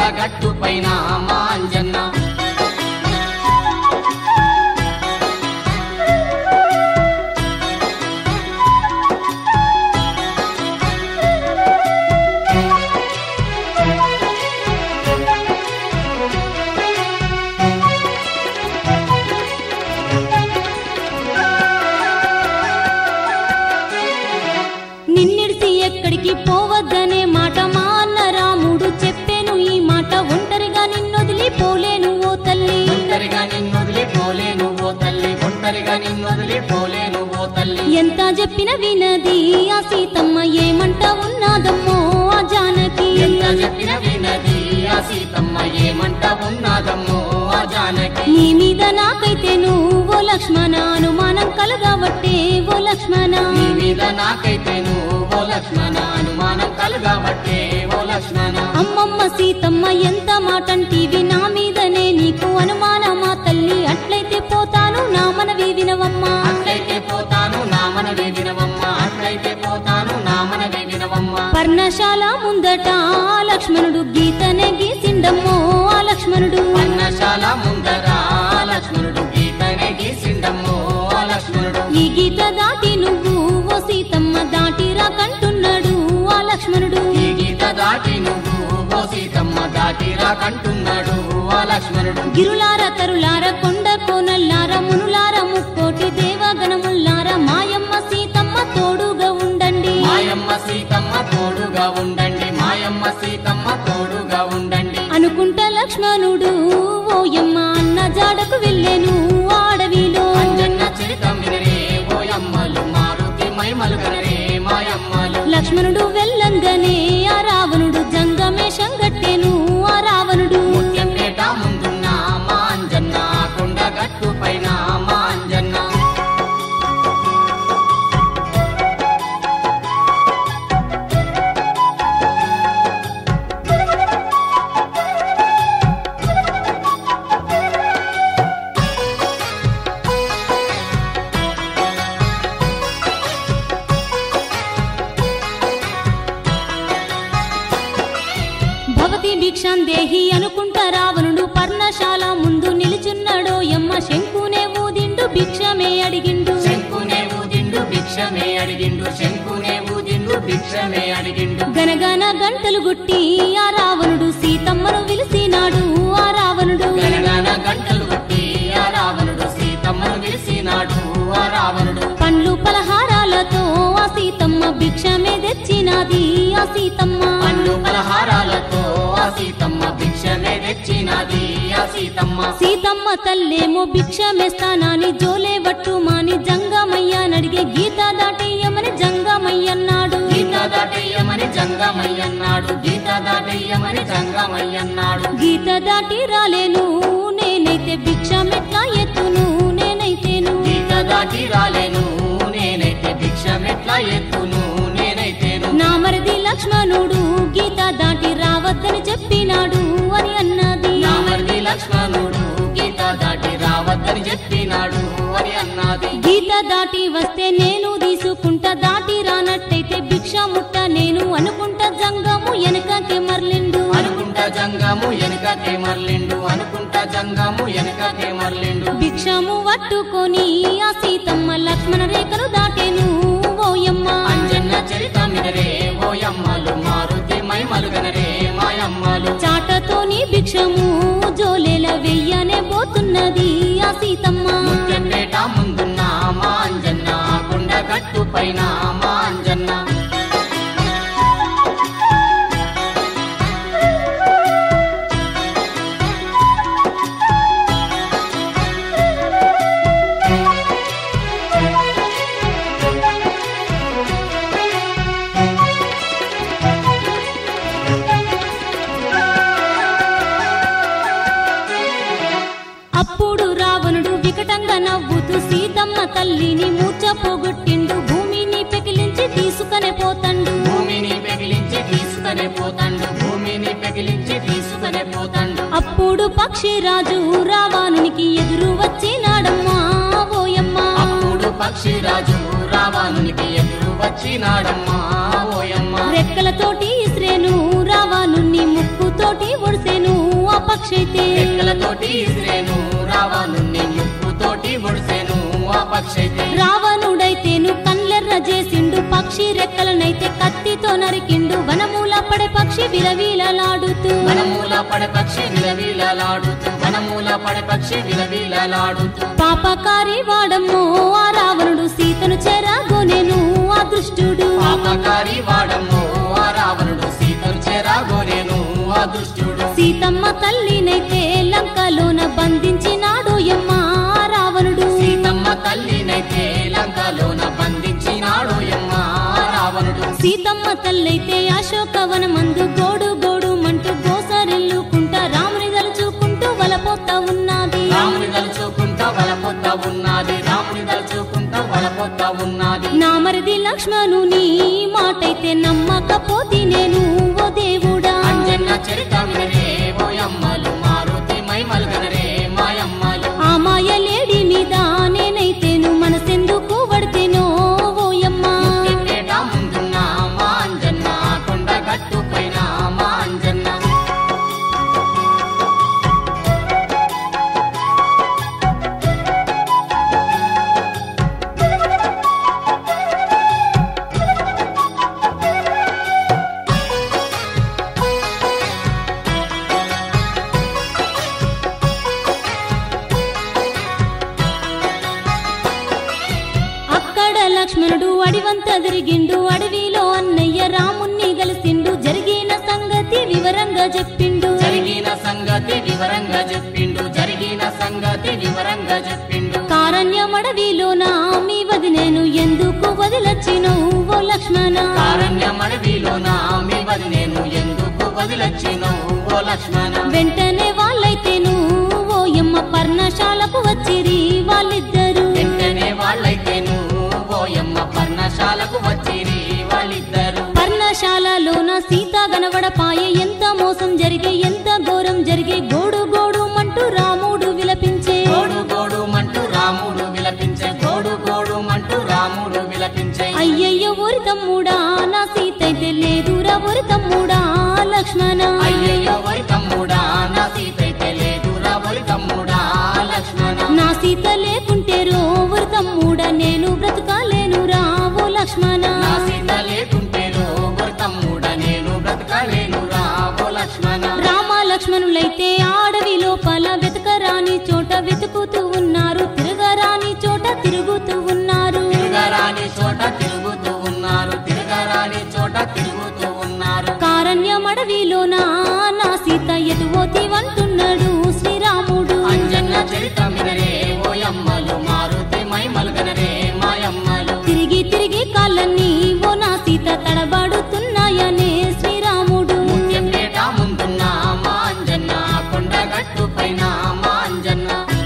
గట్టు పైన మా అంజన్న నిన్నిడిసి ఎక్కడికి పోవద్దనే మాట మా అన్న రాముడు చెప్పాను ఈ మాట ఒంటరిగా నిన్నొదిలి పోలేను ఓ తల్లి ఒంటరిగా నిన్నొదిలి పోలేను ఓ తల్లి ఒంటరిగా నిన్నొదిలి పోలేను ఓ తల్లి ఎంత చెప్పిన వినది ఆ సీతమ్మ ఏమంట ఉన్నాదమ్మో ఆ జానకి ఎంత చెప్పిన వినది ఆ సీతమ్మ ఏమంట ఉన్నదమ్మో ఆ జానకి నీ మీద నాకైతే నువ్వు లక్ష్మణ అనుమానం కలగబట్టే ఓ లక్ష్మణ నీ మీద నాకైతే ఓ లక్ష్మణ అనుమానం కలుగబట్టే ఓ లక్ష్మణ అమ్మమ్మ సీతమ్మ ఎంత మాటంటివి నా మీదనే నీకు అనుమానమా తల్లి అట్లయితే పోతాను నా మనవి వినవమ్మా అట్లయితే పోతాను నా మనవే వినవమ్మ అట్లయితే పోతాను నా మనవే వినవమ్మ పర్ణశాల ముందట ఆ లక్ష్మణుడు గీతనే గీసిండమ్మో ఆ లక్ష్మణుడు పన్నశాల ముందర ఆ లక్ష్మణుడు గీతనే గీసిండమ్మో ఆ లక్ష్మణుడు ఈ గీత దాటి నువ్వు ఓ సీతమ్మ దాటిరా కంటున్నాడు ఆ లక్ష్మణుడు ఈ గీత దాటి నువ్వు ఓ సీతమ్మ దాటిరా కంటున్నాడు ఆ లక్ష్మణుడు గిరులార తరులార కొండ కోనల్లార మునులార ముక్కోటి దేవగణముల్లార మాయమ్మ సీతమ్మ తోడుగా ఉండండి మాయమ్మ సీతమ్మ తోడుగా ఉండండి మాయమ్మ సీతమ్మ తోడుగా ఉండండి అనుకుంటా లక్ష్మణుడు ఓయమ్మ అన్న జాడకు వెళ్ళాను అడవిలో అంజన్న చరితం వినరే ఓయమ్మలు మారుతి మైమలుగనరే మాయమ్మలు లక్ష్మణుడు వెళ్ళంగానే ఆ రావణుడు జంగమేషం గట్టెను ఆ రావణుడు ముత్యంపేట ముందున్న మా అంజన్న కొండ గట్టు పైన మా అంజన్న భవతి భిక్షాన్ దేహి అనుకుంటా రావణుడు పర్ణశాల ముందు నిలుచున్నాడో యమ్మ శంకునే ఊదిండు భిక్షమే అడిగిండు శంకునే ఊదిండు భిక్షమే అడిగిండు శంకునే ఊదిండు భిక్షమే అడిగిండు గనగన గంటలు గుట్టి ఆ రావణుడు సీతమ్మను విలిసినాడు ఆ రావణుడు గనగన గంటలు కొట్టి ఆ రావణుడు సీతమ్మను విలిసినాడు ఆ రావణుడు పండ్లు పలహారాలతో ఆ సీతమ్మ భిక్షమే తెచ్చినాది ఆ సీతమ్మ పండ్లు పలహారాలతో ఆ సీతమ్మ భిక్షమే తెచ్చినది ఆ సీతమ్మ సీతమ్మ తల్లేమో భిక్షమేస్తానని జోలే వట్టు మాని జంగమయ్య నడిగే గీత దాటేయమని జంగమయ్యన్నాడు గీత దాటయ్యమని జంగమయ్యన్నాడు గీత దాటయ్యమని జంగమయ్యన్నాడు గీత దాటి రాలేను నేనైతే భిక్షమెట్లా ఎత్తును నేనైతేను గీత దాటి రాలేను నేనైతే భిక్షమెట్లా ఎత్తును నేనైతేను నా మరిది లక్ష్మణుడు గీత దాటి రావద్దని చెప్పినాడు అని అన్నది నా మరిది లక్ష్మణుడు గీత దాటి రావద్దని చెప్పినాడు అని అన్నది గీత దాటి వస్తే నేను తీసుకుంటా దాటి రానట్టయితే భిక్ష ముట్ట నేను అనుకుంటా జంగము వెనకకే మర్లిండు అనుకుంటా జంగము వెనుకకే మర్లిండు అనుకుంటా జంగము వెనుకకే మర్లిండు భిక్షము పట్టుకొని ఆ సీతమ్మ లక్ష్మణ రేఖను దాటేను ఓయమ్మ అంజన్న చరితమినరే ఓయమ్మలు మారుతి మైమలుగనరే మాయమ్మలు చాటతోని భిక్షము జోలెల వెయ్యనే పోతున్నది ఆ సీతమ్మ ముత్యంపేట ముందున్న మా అంజన్న కొండ గట్టు పైన మా అంజన్న అప్పుడు రావణుడు వికటంగా నవ్వుతూ సీతమ్మ తల్లిని మూర్చ పోగొట్టిండు భూమిని పెకిలించి తీసుకనే పోతండు భూమిని పెగిలించి తీసుకనే పోతాండు భూమిని పెగిలించి తీసుకనే పోతాండు అప్పుడు పక్షిరాజు రావణునికి ఎదురు వచ్చినాడమ్మా ఓయమ్మ అప్పుడు పక్షిరాజు రావణునికి ఎదురు వచ్చినాడమ్మా ఓయమ్మ రెక్కలతోటి ఇస్రేను రావణుని ముక్కుతోటి తోటి ఒడిసెను ఆ పక్షైతే రెక్కలతోటి ఇసిరేను రావణుణ్ణి ముక్కుతోటి ఒడిసేను ఆ పక్షైతే రావణుడైతేను కళ్ళెర్ర చేసిండు పక్షి రెక్కలనైతే కత్తితో నరికిండు వనమూల పడే పక్షి విలవిలలాడుతూ వనమూల పడే పక్షి విలవిలలాడుతూ వనమూల పడే పక్షి విలవిలలాడుతూ పాపకారి వాడమ్మో ఆ రావణుడు సీతను చెరగొనెను ఆ దుష్టుడు పాపకారి వాడమ్మో ఆ రావణుడు సీతను చేరాగోనేను ఆ దుష్టుడు సీతమ్మ తల్లినైతే లంకలోన బంధించినాడు యమ్మ ఆ రావణుడు సీతమ్మ తల్లినైతే లంకలోన బంధించినాడు యమ్మ రావణుడు సీతమ్మ తల్లైతే అశోకవనమందు గోడు గోడు మంటూ గోసరెల్లుకుంటా రాముని తలుచుకుంటూ వలపోతా ఉన్నది రాముని తలుచుకుంటా వలపోతా ఉన్నది రాముని తలుచుకుంటా వలపోతా ఉన్నది నా మరిది లక్ష్మణుని మాటైతే నమ్మకపోతే నేను ఓ దేవుడా అంజన్న చరిత వినరే ఓయమ్మలు మారుతి మైమల్గనరే మాయమ్మలు ఆ మాయలేడి మీద నేనైతేను మనసెందుకు పడితేనో ఓయమ్మ పేట ముందున్న మా అంజన్న కొండ గట్టు పైన మా అంజన్న అక్కడ లక్ష్మణుడు అడివంత తిరిగిండు అడవిలో అన్నయ్య రాముణ్ణి కలిసిండు జరిగిన సంగతి వివరంగా చెప్పిండు జరిగిన సంగతి వివరంగా చెప్పిండు జరిగిన సంగతి వివరంగా చెప్పిండు కారణ్యమడవిలో నా మీ వదినేను ఎందుకు వదిలచ్చినో ఓ లక్ష్మణ కారణ్యమడవిలో నా మీ వది నేను ఎందుకు వదిలచ్చిను ఓ లక్ష్మణ వెంటనే వాళ్ళైతేను ఓయమ్మ పర్ణశాలకు వచ్చిరి వాళ్ళిద్దరు వెంటనే వాళ్ళైతేను ఓయమ్మ పర్ణశాలకు వచ్చిరి వాళ్ళిద్దరు పర్ణశాలలోన సీత గనవడపాయే ఎంత మోసం జరిగే ఎంత ఘోరం జరిగే గోడు గోడు మంటూ రాముడు విలపించే గోడు గోడు మంటూ రాముడు విలపించే గోడు గోడు మంటూ రాముడు విలపించే అయ్యయ్యో ఊరి తమ్ముడా నా సీత అయితే లేదురా ఊరి తమ్ముడా లక్ష్మణ అయ్యయ్యో వరి తమ్ముడా నా సీతైతే లేదురా వరి తమ్ముడా లక్ష్మణ నా సీత లేకుంటే రో ఊరి తమ్ముడా నేను బ్రతకాలేనురా ఓ లక్ష్మణ నా సీత లేకుంటే వరి తమ్ముడా నేను బ్రతకలేనురా ఓ లక్ష్మణ రామ లక్ష్మణులైతే ఆడవి లోపల వెతకరాని చోట వెతుకుతూ ఉన్నారు తిరగరాని చోట తిరుగుతూ ఉన్నారు తిరగరాని చోట తిరుగుతూ ఉన్నారు తిరగరాని చోట తిరుగుతూ ఉన్నారు కారణ్యమడవిలోన నా సీత ఎదువోతివంటున్నాడు శ్రీరాముడు అంజన్న చరిత మినరే ఓయమ్మలు మారుతి మైమల్గనరే మాయమ్మలు తిరిగి తిరిగి కాళ్ళన్నీ ఓ నా సీత తడబడుతున్నాయనే శ్రీరాముడు ముత్యంపేట ముందున్న మా అంజన్న కొండగట్టు పైన మా అంజన్న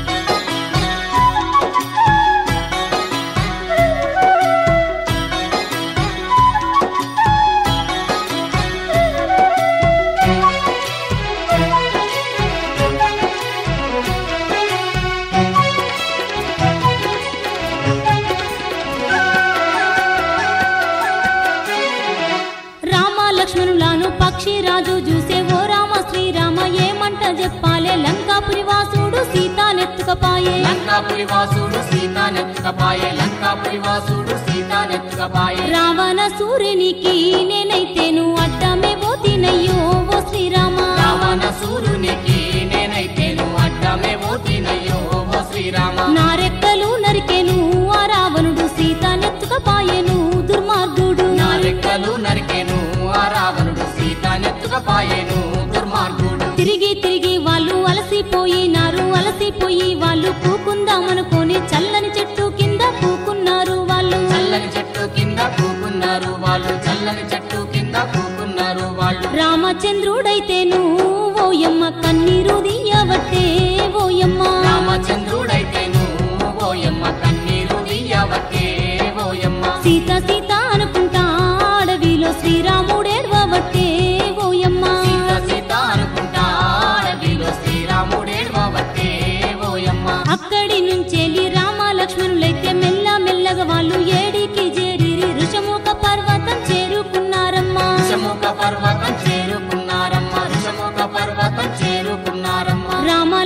రామ లక్ష్మణులను పక్షి రాజు చూసే ఓ రామ శ్రీరామ ఏమంట చెప్పాలే లంకాపురి వాసుడు సీతానెత్తుకపాయే లంకాపురి వాసుడు సీతా నెత్తుకపాయే లంకాపురి వాసుడు సీతా నెత్తుకపాయే రావణ సూర్యునికి నేనైతేను అడ్డమే పోతినయ్యో ఓ శ్రీరామ రావణ సూర్యునికి నేనైతేను అడ్డమే పోతినయ్యో ఓ శ్రీరామ నా రెక్కలు నరికెను ఆ రావణుడు సీతానెత్తుకపాయెను దుర్మార్గుడు నా రెక్కలు నరికెను ఆ రావణుడు సీతా నెత్తుకపాయెను దుర్మార్గుడు తిరిగి తిరిగి వాళ్ళు అలసిపోయినారు అలసిపోయి వాళ్ళు పూకుందామనుకొని చల్లని చెట్టు కింద పూకున్నారు వాళ్ళు చల్లని చెట్టు కింద కూకున్నారు వాళ్ళు చల్లని చెట్టు కింద కూకున్నారు వాళ్ళు రామచంద్రుడైతేను ఓయమ్మ కన్నీరు దియ్యవట్టే ఓయమ్మ రామచంద్రుడైతేను ఓయమ్మ కన్నీరు దియ్యవట్టే ఓయమ్మ సీత సీత అనుకుంటా అడవిలో శ్రీరాముడేడ్వవట్టే ఓయమ్మ సీత సీత అనుకుంటా అడవిలో శ్రీరాముడేడ్వవట్టే ఓయమ్మ అక్కడి నుంచెల్లి రామ లక్ష్మణులైతే మెల్ల మెల్లగా వాళ్ళు ఏడికి చేరిరి ఋషముఖ పర్వతం చేరుకున్నారమ్మా ఋషముఖ పర్వతం చేరుకున్నారమ్మ ఋషముఖ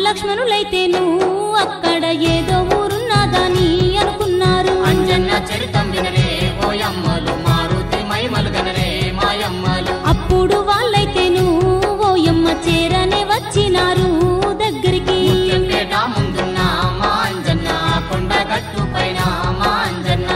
లక్ష్మణులైతేను అక్కడ ఏదో ఊరున్నదని అనుకున్నారు అంజన్న చరితం వినరే ఓయమ్మలు మారుతి మైమలు గనరే మాయమ్మలు అప్పుడు వాళ్ళైతేను ఓయమ్మ చేరనే వచ్చినారు దగ్గరికి ముత్యంపేట ముందున్న మా అంజన్న కొండ గట్టు పైన మా అంజన్న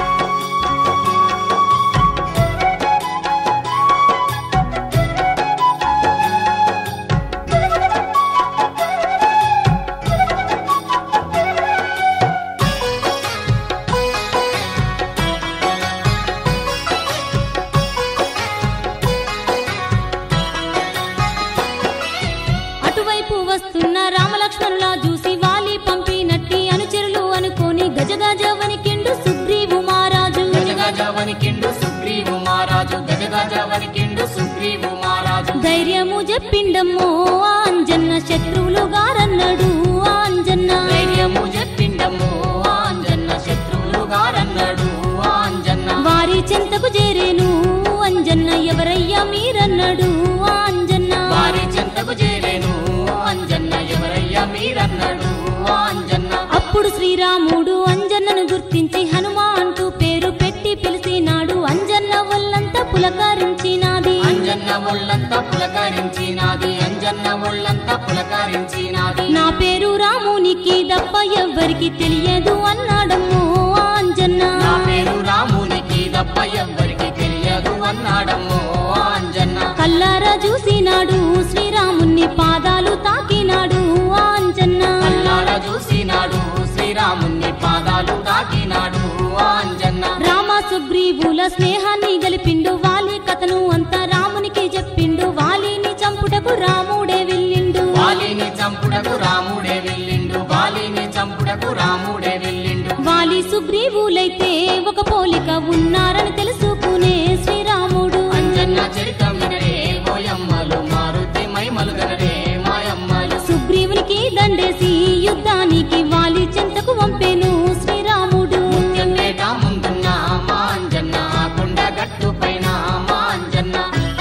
అటువైపు వస్తున్న రామలక్ష్మణులా చూసి వాలి పంపినట్టి అనుచరులు అనుకోని గజగజ వణికిండు సుగ్రీవు మహారాజు గజగజవని కిండు సుగ్రీవు మహారాజు గజగజవని కిండు సుగ్రీవు మహారాజు ధైర్యము చెప్పిండమ్మో ఆ అంజన్న శత్రువులు గారన్నాడు ఆ అంజన్న ధైర్యము చెప్పిండము ఆ అంజన్న శత్రువులు గారన్నాడు ఆ అంజన్న వారి చెంతకు చేరేను అంజన్న ఎవరయ్యా మీరన్నాడు ఆ అంజన్న వారి చెంతకు చేరేను అంజన్న ఎవరయ్యా మీరన్నాడు ఆ అంజన్న అప్పుడు శ్రీరాముడు అంజన్నను గుర్తించి హనుమ అంటూ పేరు పెట్టి పిలిచినాడు అంజన్న వల్లంతా పులకరించినాది అంజన్న ఒళ్ళంతా పులకరించినాది అంజన్న ఒళ్ళంతా పులకరించినాది నా పేరు రామునికి తప్ప ఎవ్వరికి తెలియదు అన్నాడమ్మో ఆ అంజన్న నా పేరు రామునికి తప్ప ఎవ్వరికి తెలియదు అన్నాడమ్మో ఆ అంజన్న కల్లారా చూసినాడు శ్రీరాముని పాదాలు తాకినాడు ఆ అంజన్న కల్లార చూసినాడు శ్రీరాముని పాదాలు తాకినాడు ఆ అంజన్న రామ సుగ్రీవుల స్నేహాన్ని గలిపిండు వాలి కథను అంతా రామునికి చెప్పిండు వాలిని చంపుటకు రాముడే వెళ్ళిండు వాలిని చంపుడకు రాముడే వెళ్ళిండు వాలిని చంపుడకు రాముడే వెళ్ళిండు వాలి సుగ్రీవులైతే ఒక పోలిక ఉన్నారని తెలుసుకునే శ్రీరాముడు అంజన్న చరితం వినరే ఓయమ్మలు మారుతి మైమలు గనరే మాయమ్మలు సుగ్రీవునికి దండేసి యుద్ధానికి వాలి చెంతకు వంపేను శ్రీరాముడు ముత్యంపేట ముందున్న మా అంజన్న కొండ గట్టు పైన మా అంజన్న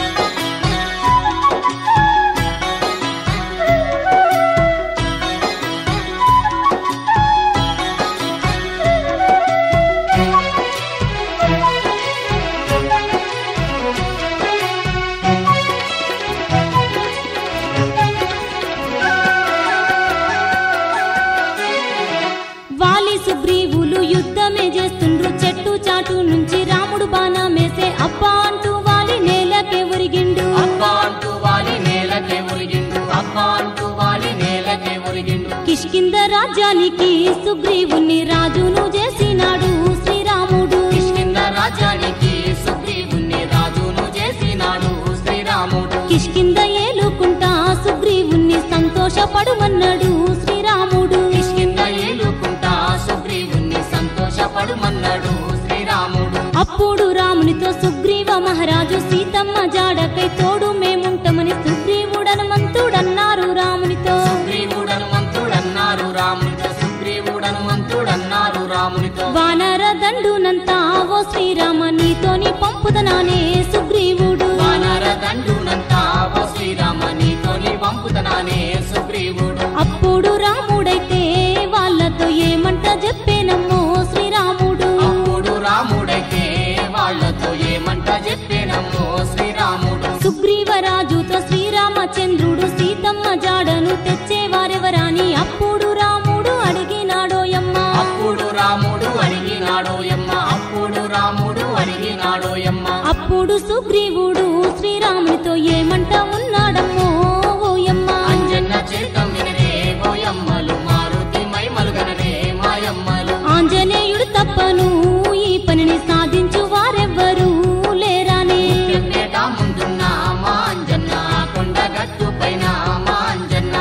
వాలి సుగ్రీవులు యుద్ధమే చేస్తుండ్రు చెట్టు చాటు నుంచి రాముడు బాణమేసే అబ్బా అంటూ వాలి నేలకే ఒరిగిండు అబ్బా అంటూ వాలి నేలకే ఒరిగిండు అబ్బా అంటూ వాలి నేలకే ఒరిగిండు కిష్కింద రాజ్యానికి సుగ్రీవుని రాజును చేసినాడు శ్రీరాముడు కిష్కింద రాజ్యానికి సుగ్రీవుని రాజును చేసినాడు శ్రీరాముడు కిష్కింద ఏలుకుంటా సుగ్రీవుని సంతోషపడుమన్నాడు శ్రీరాముడు కిష్కింద ఏలుకుంటా సుగ్రీవుని సంతోషపడుమన్నాడు శ్రీరాముడు అప్పుడు రామునితో సుగ్రీవ మహారాజు సీతమ్మ జాడకై తోడు మేముంటమని సుగ్రీవుడనుమంతుడన్నారు రామునితో సుగ్రీవుడను మంతుడన్నారు రామునితో సుగ్రీవుడను మంతుడన్నారు రామునితో వానర దండునంతా ఓ శ్రీరామ నీతోని పంపుదనానే సుగ్రీవుడు వానర దండునంతా ఓ శ్రీరామ నీతోని పంపుతనానే సుగ్రీవుడు అప్పుడు రాముడైతే వాళ్ళతో ఏమంట చెప్పేనమ్మో శ్రీరాముడు అప్పుడు రాముడైతే వాళ్ళతో ఏమంట చెప్పేనమ్మో శ్రీరాముడు సుగ్రీవరాజుతో శ్రీరామచంద్రుడు సీతమ్మ జాడను తెచ్చేవారెవరాని అప్పుడు రాముడు అడిగినాడోయమ్మ అప్పుడు రాముడు అడిగినాడోయమ్మ అప్పుడు రాముడు అడిగినాడోయమ్మ అప్పుడు సుగ్రీవుడు శ్రీరామునితో ఏమంట ఉన్నాడమ్మో ఓయమ్మ అంజన్న చేతం వినరే ఓయమ్మలు మారుతి మైమలు గనరే మాయమ్మలు ఆంజనేయుడు తప్పను ఈ పనిని సాధించు వారెవ్వరూ లేరానే చెంపేట ముందున్న మా అంజన్న కొండ గట్టు పైన మా అంజన్న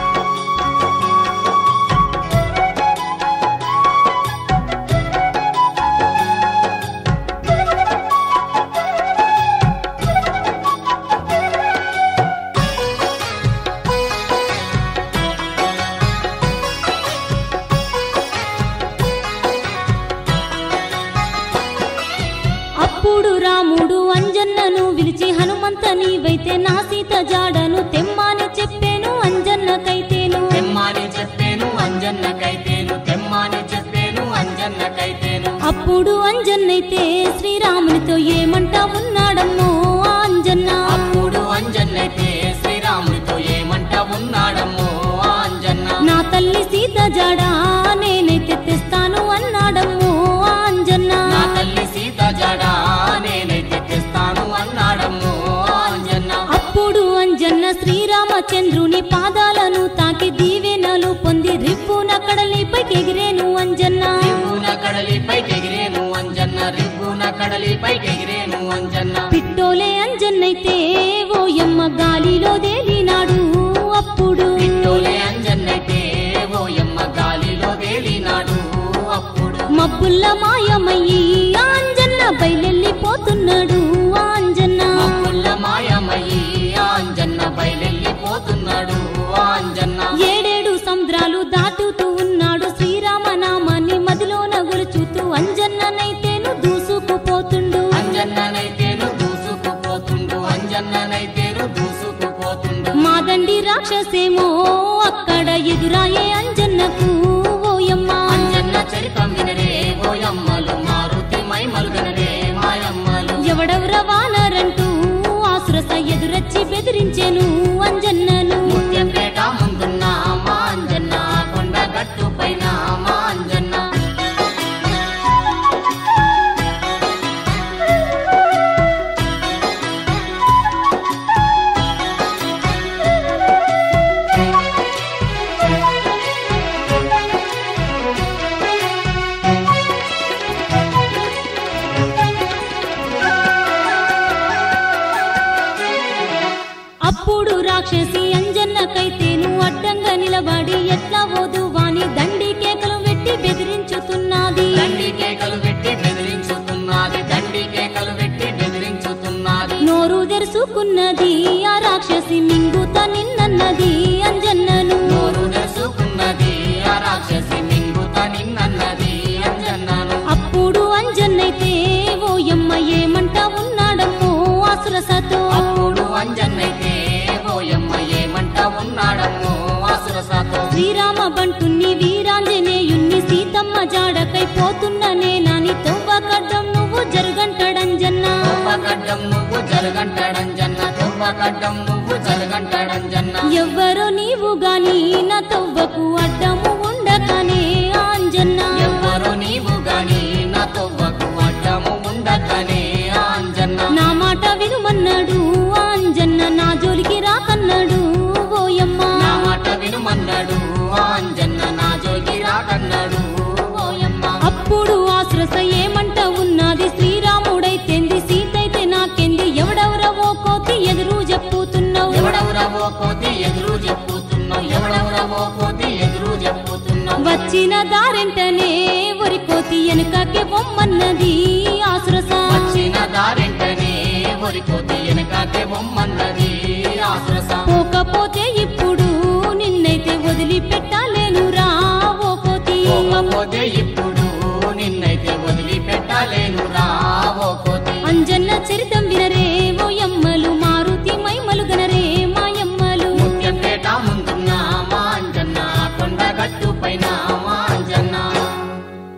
అప్పుడు రాముడు అంజన్నను విలిచి హనుమంత నీవైతే నా సీత జాడను తెమ్మని చెప్పాను అంజన్నకైతేను తెమ్మని చంద్రుని పాదాలను తాకి దీవెనలు పొంది రిప్పున కడలిపైకి ఎగిరేను అంజన్న రివ్వున కడలిపైకి ఎగిరేను అంజన్న రివ్వున కడలిపైకి ఎగిరేను అంజన్న పిట్టోలే అంజన్నైతే ఓయమ్మ గాలిలో తేలినాడు అప్పుడు పిట్టోలే అంజన్నైతే ఓయమ్మ గాలిలో వేలినాడు అప్పుడు మబ్బుల్ల మాయమయ్యి ఆ అంజన్న బయలెళ్ళిపోతున్నాడు ఆ అంజన్న మబ్బుల్ల మాయమయ్యి ఆ అంజన్న బయలెళ్ళిపోతున్నాడు ఆ అంజన్న ఏడేడు సముద్రాలు దాటుతూ ఉన్నాడు శ్రీరామనామాన్ని మదిలోన గురుచుతూ అంజన్ననైతేను దూసుకుపోతుండు అంజన్ననైతేను దూసుకుపోతుండు అంజన్ననైతేను దూసుకుపోతుండు మాదండి రాక్షసేమో అక్కడ ఎదురాయే అంజన్నకు ఓయమ్మ అంజన్న చరితం వినరే ఓయమ్మలు మారుతి మైమలు వినరే మాయమ్మలు ఎవడెవర వానరంటూ ఆసురస ఎదురచ్చి బెదిరించెను అంజన్నను ముత్యంపేట ముందున్న మా అంజన్న కొండ గట్టు పైన మా అంజన్న అప్పుడు రాక్షసి అంజన్నకైతేను అడ్డంగా నిలబడి ఎట్లా ఓదు వాని దండి కేకలు పెట్టి బెదిరించుతున్నది దండి కేకలు పెట్టి బెదిరించుతున్నది దండి కేకలు పెట్టి బెదిరించుతున్నది నోరు తెరుచుకున్నది ఆ రాక్షసి మింగుత నిన్నన్నది అంజన్నను నోరు తెరుచుకున్నది ఆ రాక్షసి మింగుత నిన్నన్నది అంజన్నను అప్పుడు అంజన్నైతే ఓయమ్మ ఏమంట ఉన్నాడమ్మో అసురసతో అప్పుడు అంజన్నైతే ఓయమ్మ ఏమంట ఉన్నాడమ్మో అసురసాతో శ్రీరామ బంటుని వీరాంజనేయుణ్ణి సీతమ్మ జాడకై పోతున్న నేనాని తొవ్వకడ్డం నువ్వు జరుగంటడంజన్న తువ్వకడ్డం నువ్వు జరగంటాడంజన్న తువ్వకడ్డం నువ్వు జరగంటాడంజన్న ఎవ్వరో నీవు గాని నా తొవ్వకు అడ్డము ఉండకనే ఆంజన్న ఎవ్వరు నీవు గాని నా తొవ్వకు అడ్డము ఉండకనే అంజన్న నా మాట వినుమన్నాడు ఆంజన్న నా జోలికి రాకన్నాడు ఓయమ్మ నా మాట వినుమన్నాడు అంజన్న నా జోగి రాకన్నాడు ఓయమ్మ అప్పుడు ఆశ్రస ఏమంట ఉన్నది శ్రీరాముడైతేంది సీతైతే నాకెంది ఎవడెవరవో కోతి ఎదురు చెప్పుతున్నావు ఎవడెవరవో కోతి ఎదురు చెప్పుతున్నావు ఎవడెవరవో కోతి ఎదురు చెప్పుతున్నావు వచ్చిన దారెంటనే ఒరి కోతి వెనుకకి బొమ్మన్నది ఆశ్రస వచ్చిన దారింటనే ఒరి కోతి వెనకాకే బొమ్మన్నది ఆసురస పోకపోతే ఇప్పుడు నిన్నైతే వదిలిపెట్టాలేను రా ఓ కోతి పోకపోతే ఇప్పుడు నిన్నైతే వదిలిపెట్టలేను రా ఓ కోతి అంజన్న చరితం వినరే